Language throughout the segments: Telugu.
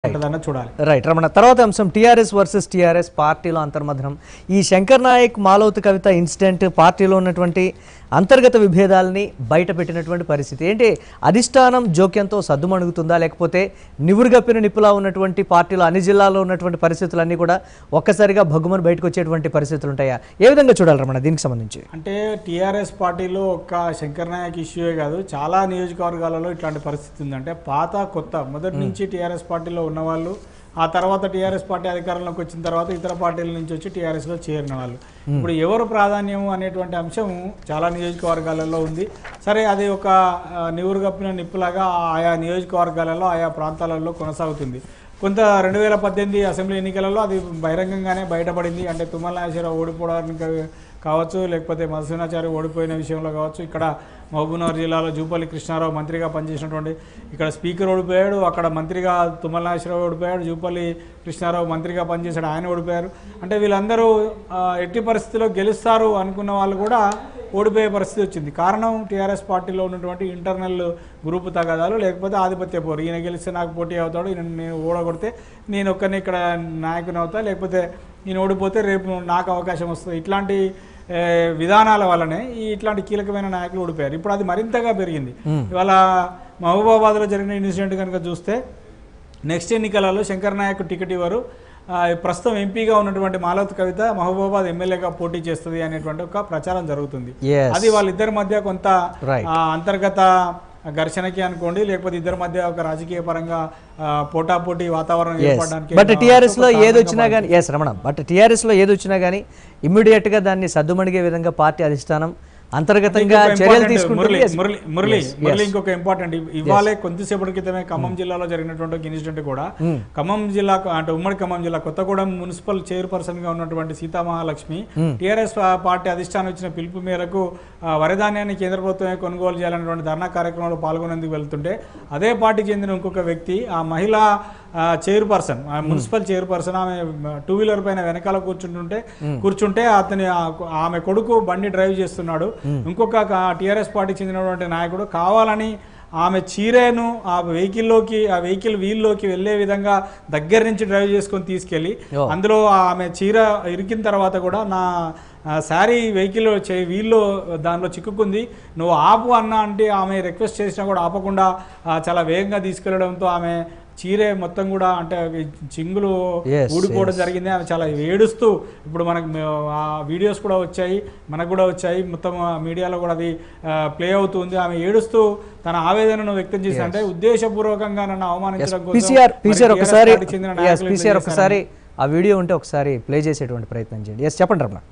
ఉంటుందన్న చూడాలి రైట్ రమణ తర్వాత అంశం టీఆర్ఎస్ వర్సెస్ టీఆర్ఎస్ పార్టీలో అంతర్మథనం ఈ శంకర్ నాయక్ మాలవతి కవిత ఇన్సిడెంట్ పార్టీలో ఉన్నటువంటి అంతర్గత విభేదాలని బయట పెట్టినటువంటి పరిస్థితి ఏంటి అధిష్టానం జోక్యంతో సద్దుమణుగుతుందా లేకపోతే నివురుగప్పిన నిప్పులా ఉన్నటువంటి పార్టీలో అన్ని జిల్లాల్లో ఉన్నటువంటి పరిస్థితులన్నీ కూడా ఒక్కసారిగా భగ్గుమని బయటకు వచ్చేటువంటి పరిస్థితులు ఉంటాయా ఏ విధంగా చూడాలి రమణ దీనికి సంబంధించి అంటే టీఆర్ఎస్ పార్టీలో ఒక్క శంకర్ నాయక్ ఇష్యూయే కాదు చాలా నియోజకవర్గాలలో ఇట్లాంటి పరిస్థితి ఉంది అంటే పాత కొత్త మొదటి నుంచి టీఆర్ఎస్ పార్టీలో ఉన్నవాళ్ళు ఆ తర్వాత టీఆర్ఎస్ పార్టీ అధికారంలోకి వచ్చిన తర్వాత ఇతర పార్టీల నుంచి వచ్చి టీఆర్ఎస్లో చేరిన వాళ్ళు ఇప్పుడు ఎవరు ప్రాధాన్యం అనేటువంటి అంశం చాలా నియోజకవర్గాలలో ఉంది సరే అది ఒక ఆ, నివురుగప్పిన నిప్పులాగా ఆయా నియోజకవర్గాలలో ఆయా ప్రాంతాలలో కొనసాగుతుంది కొంత రెండు వేల పద్దెనిమిది అసెంబ్లీ ఎన్నికలలో అది బహిరంగంగానే బయటపడింది అంటే తుమ్మల నాగేశ్వరరావు ఓడిపోవడానికి కావచ్చు లేకపోతే మధుసూనాచారి ఓడిపోయిన విషయంలో కావచ్చు ఇక్కడ మహబూబ్నగర్ జిల్లాలో జూపల్లి కృష్ణారావు మంత్రిగా పనిచేసినటువంటి ఇక్కడ స్పీకర్ ఓడిపోయాడు అక్కడ మంత్రిగా తుమ్మల నాగేశ్వరరావు ఓడిపోయాడు జూపల్లి కృష్ణారావు మంత్రిగా పనిచేశాడు ఆయన ఓడిపోయారు అంటే వీళ్ళందరూ ఆ, ఎట్టి పరిస్థితిలో గెలుస్తారు అనుకున్న వాళ్ళు కూడా ఓడిపోయే పరిస్థితి వచ్చింది కారణం టీఆర్ఎస్ పార్టీలో ఉన్నటువంటి ఇంటర్నల్ గ్రూప్ తగాదాలు లేకపోతే ఆధిపత్య పోరు ఈయన గెలిస్తే నాకు పోటీ అవుతాడు ఈయన నేను ఓడగొడితే నేను ఒక్కరిని ఇక్కడ నాయకుని అవుతా లేకపోతే నేను ఓడిపోతే రేపు నాకు అవకాశం వస్తుంది ఇట్లాంటి ఏ, విధానాల వల్లనే ఈ ఇట్లాంటి కీలకమైన నాయకులు ఓడిపోయారు ఇప్పుడు అది మరింతగా పెరిగింది ఇవాళ మహబూబాబాద్లో జరిగిన ఇన్సిడెంట్ కనుక చూస్తే నెక్స్ట్ ఎన్నికలలో శంకర్ నాయక్ టికెట్ ఇవ్వరు ఆ, ప్రస్తుతం ఎంపీగా ఉన్నటువంటి మాలవత్ కవిత మహబూబాబాద్ ఎమ్మెల్యేగా పోటీ చేస్తుంది అనేటువంటి ఒక ప్రచారం జరుగుతుంది Yes. అది వాళ్ళిద్దరి మధ్య కొంత Right. ఆ, అంతర్గత ఘర్షణకి అనుకోండి లేకపోతే ఇద్దరి మధ్య ఒక రాజకీయ పరంగా ఆ, పోటాపోటీ వాతావరణం ఏర్పడడానికి బట్ ఆ, టీఆర్ఎస్ లో ఒక ఏది కారణంగా వచ్చినా కానీ ఎస్ రమణ బట్ టీఆర్ఎస్ లో ఏది వచ్చినా కానీ ఇమ్మీడియట్ గా దాన్ని సద్దుమణిగే విధంగా పార్టీ అధిష్టానం అంతర్గతంగా ఇంకొక చర్యలు important తీసుకుంటుంది Murali Yes. Murali Murali Yes, Murali yes. ఇంకొక ఇంపార్టెంట్ ఇవాళే కొద్దిసేపటి క్రితమే ఖమ్మం జిల్లాలో జరిగినటువంటి ఒక ఇన్సిడెంట్ కూడా ఖమ్మం జిల్లా అంటే ఉమ్మడి ఖమ్మం జిల్లా కొత్తగూడెం మున్సిపల్ చైర్పర్సన్ గా ఉన్నటువంటి సీతామహాలక్ష్మి టీఆర్ఎస్ పార్టీ అధిష్టానం ఇచ్చిన పిలుపు మేరకు ఆ, వరిధాన్యాన్ని కేంద్ర ప్రభుత్వమే కొనుగోలు చేయాలనేటువంటి ధర్నా కార్యక్రమంలో పాల్గొనేందుకు వెళ్తుంటే అదే పార్టీకి చెందిన ఇంకొక వ్యక్తి ఆ మహిళా ఆ, చైర్పర్సన్ ఆ మున్సిపల్ చైర్పర్సన్ ఆమె టూ వీలర్ పైన వెనకాల కూర్చుంటుంటే కూర్చుంటే అతని ఆ- ఆమె కొడుకు బండి డ్రైవ్ చేస్తున్నాడు ఇంకొక టీఆర్ఎస్ పార్టీకి చెందినటువంటి నాయకుడు కావాలని ఆమె చీరేను ఆ వెహికల్లోకి ఆ వెహికల్ వీల్లోకి వెళ్ళే విధంగా దగ్గర నుంచి డ్రైవ్ చేసుకొని తీసుకెళ్ళి ఓ. అందులో ఆమె చీర ఇరికిన తర్వాత కూడా నా ఆ, శారీ వెహికల్ చే వీల్లో దానిలో చిక్కుకుంది నువ్వు ఆపు అన్న అంటే ఆమె రిక్వెస్ట్ చేసినా కూడా ఆపకుండా ఆ, చాలా వేగంగా తీసుకెళ్లడంతో ఆమె చీరే మొత్తం కూడా అంటే అవి చింగులు Yes, ఊడిపోవడం జరిగింది ఆమె చాలా ఏడుస్తూ ఇప్పుడు మనకు మే- ఆ వీడియోస్ కూడా వచ్చాయి మనకు కూడా వచ్చాయి మొత్తం ఆ మీడియాలో కూడా అది ప్లే అవుతుంది ఆమె ఏడుస్తూ తన ఆవేదనను వ్యక్తం చేసి అంటే ఉద్దేశపూర్వకంగా నన్ను అవమానించడం కోసం పీసీఆర్ మరి పీసీఆర్ TRS ఒకసారి పార్టీకి చెందిన నాయకులు ఇట్లా పీసీఆర్ చేశారని. ఒకసారి ఆ వీడియో ఉంటే ఒకసారి ప్లే చేసేటువంటి ప్రయత్నం చేయండి ఎస్ చెప్పండి రమణ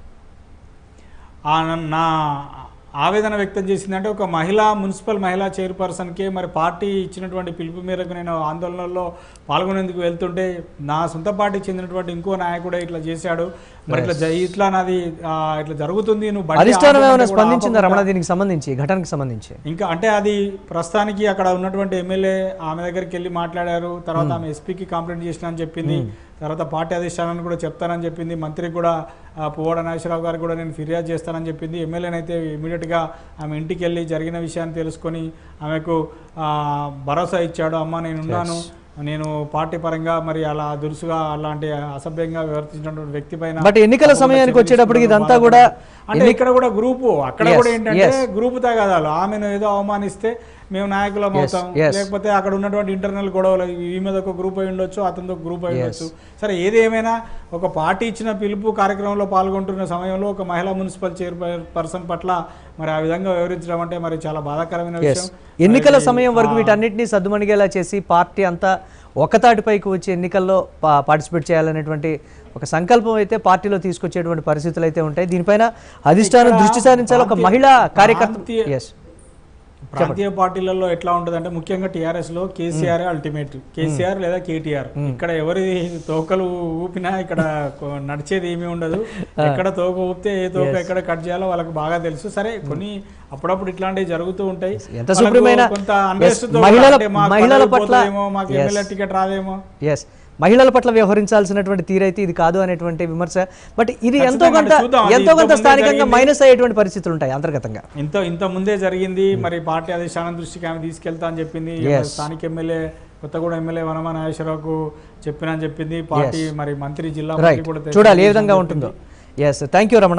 ఆ న- నా ఆవేదన వ్యక్తం చేసిందంటే ఒక మహిళా మున్సిపల్ మహిళా చైర్పర్సన్కే మరి పార్టీ ఇచ్చినటువంటి పిలుపు మేరకు నేను ఆందోళనలో పాల్గొనేందుకు వెళ్తుంటే నా సొంత పార్టీకి చెందినటువంటి ఇంకో నాయకుడే ఇట్లా చేశాడు మరి ఇట్లా జ- ఇట్లా నాది ఆ, ఇట్లా జరుగుతుంది నువ్వు బండి అధిష్టానం ఆపమంటే ఏమైనా కూడా స్పందించిందా ఆపకుండా- రమణ దీనికి సంబంధించి ఘటనకు సంబంధించి ఇంకా అంటే అది ప్రస్తుతానికి అక్కడ ఉన్నటువంటి ఎమ్మెల్యే ఆమె దగ్గరికి వెళ్ళి మాట్లాడారు తర్వాత ఆమె ఎస్పీకి కంప్లైంట్ చేసిన అని చెప్పింది తర్వాత పార్టీ అధిష్టానాన్ని కూడా చెప్తానని చెప్పింది మంత్రికి కూడా ఆ, పువ్వాడ నాగేశ్వరరావు గారికి కూడా నేను ఫిర్యాదు చేస్తానని చెప్పింది ఎమ్మెల్యేనైతే ఇమీడియట్గా ఆమె ఇంటికి వెళ్ళి జరిగిన విషయాన్ని తెలుసుకొని ఆమెకు ఆ, భరోసా ఇచ్చాడు అమ్మ నేను ఉన్నాను నేను పార్టీ పరంగా మరి అలా దురుసుగా అలాంటి అసభ్యంగా వివర్తించినటువంటి వ్యక్తి పైన బట్ ఎన్నికల సమయానికి వచ్చేటప్పటికి ఇదంతా కూడా అంటే ఇక్కడ కూడా గ్రూపు అక్కడ Yes, కూడా ఏంటంటే yes. గ్రూప్ తగాదాలు ఆమెను ఏదో అవమానిస్తే మేము నాయకులం అవుతాం yes. లేకపోతే అక్కడ ఉన్నటువంటి ఇంటర్నల్ గొడవలు ఈ మీద ఒక గ్రూప్ అయి ఉండొచ్చు అతనితో గ్రూప్ అయి ఉండొచ్చు సరే ఏది ఏమైనా ఒక పార్టీ ఇచ్చిన పిలుపు కార్యక్రమంలో పాల్గొంటున్న సమయంలో ఒక మహిళా మున్సిపల్ చైర్ పర్సన్ పట్ల మరి ఆ విధంగా వివరించడం అంటే మరి చాలా బాధాకరమైన ఎస్ విషయం ఎన్నికల మరి సమయం వరకు ఆ- వీటన్నిటిని సద్దుమణిగేలా చేసి పార్టీ అంతా ఒకతాటిపైకి వచ్చి ఎన్నికల్లో పా- పార్టిసిపేట్ చేయాలనేటువంటి ఒక సంకల్పం అయితే పార్టీలో తీసుకొచ్చేటువంటి పరిస్థితులు అయితే ఉంటాయి దీనిపైన అధిష్టానం ఇక్కడ దృష్టి సారించాలి ఒక ప్రాంతీయ- మహిళా కార్యకర్త ప్రాంతీయ- ఎస్ ప్రాంతీయ పార్టీలలో ఎట్లా ఉంటుందంటే ముఖ్యంగా టీఆర్ఎస్ లో కేసీఆర్ అల్టిమేట్ కేసీఆర్ లేదా కేటీఆర్ ఇక్కడ ఎవరి తోకలు ఊపినా ఇక్కడ కొ- నడిచేది ఏమీ ఉండదు ఎక్కడ తోక ఊపితే ఏ తోక ఎక్కడ కట్ చేయాలో వాళ్ళకి బాగా తెలుసు సరే కొన్ని అప్పుడప్పుడు ఇట్లాంటివి జరుగుతూ ఉంటాయి ఎంత వాళ్ళకు సుప్రీమైన కొంత yes, unrest తో మహిళల- అంటే మాకు మహిళల పదవి పట్ల- పోతుందేమో, మాకు yes. ఎమ్మెల్యే టికెట్ రాదేమో ఎస్ మహిళల పట్ల వ్యవహరించాల్సినటువంటి తీరైతే ఇది కాదు అనేటువంటి విమర్శ బట్ ఇది ఎంతో ఖచ్చితంగా కొంత చూద్దాం. అది ఎంతో కొంత ఇంతకుముందే స్థానికంగా జరిగింది. మైనస్ అయ్యేటువంటి పరిస్థితులు ఉంటాయి అంతర్గతంగా ఇంత ఇంత ముందే జరిగింది మరి పార్టీ అధిష్టానం దృష్టికి ఆమె తీసుకెళ్తా అని చెప్పింది Yes. స్థానిక ఎమ్మెల్యే కొత్తగూడ ఎమ్మెల్యే వనమా నాగేశ్వరరావుకు చెప్పినా చెప్పింది పార్టీ మరి మంత్రి జిల్లా మంత్రి రైట్ కూడా చూడాలి ఏ తెలియజేసినా విధంగా చెప్పింది. ఉంటుందో ఎస్ థ్యాంక్ యూ రమణ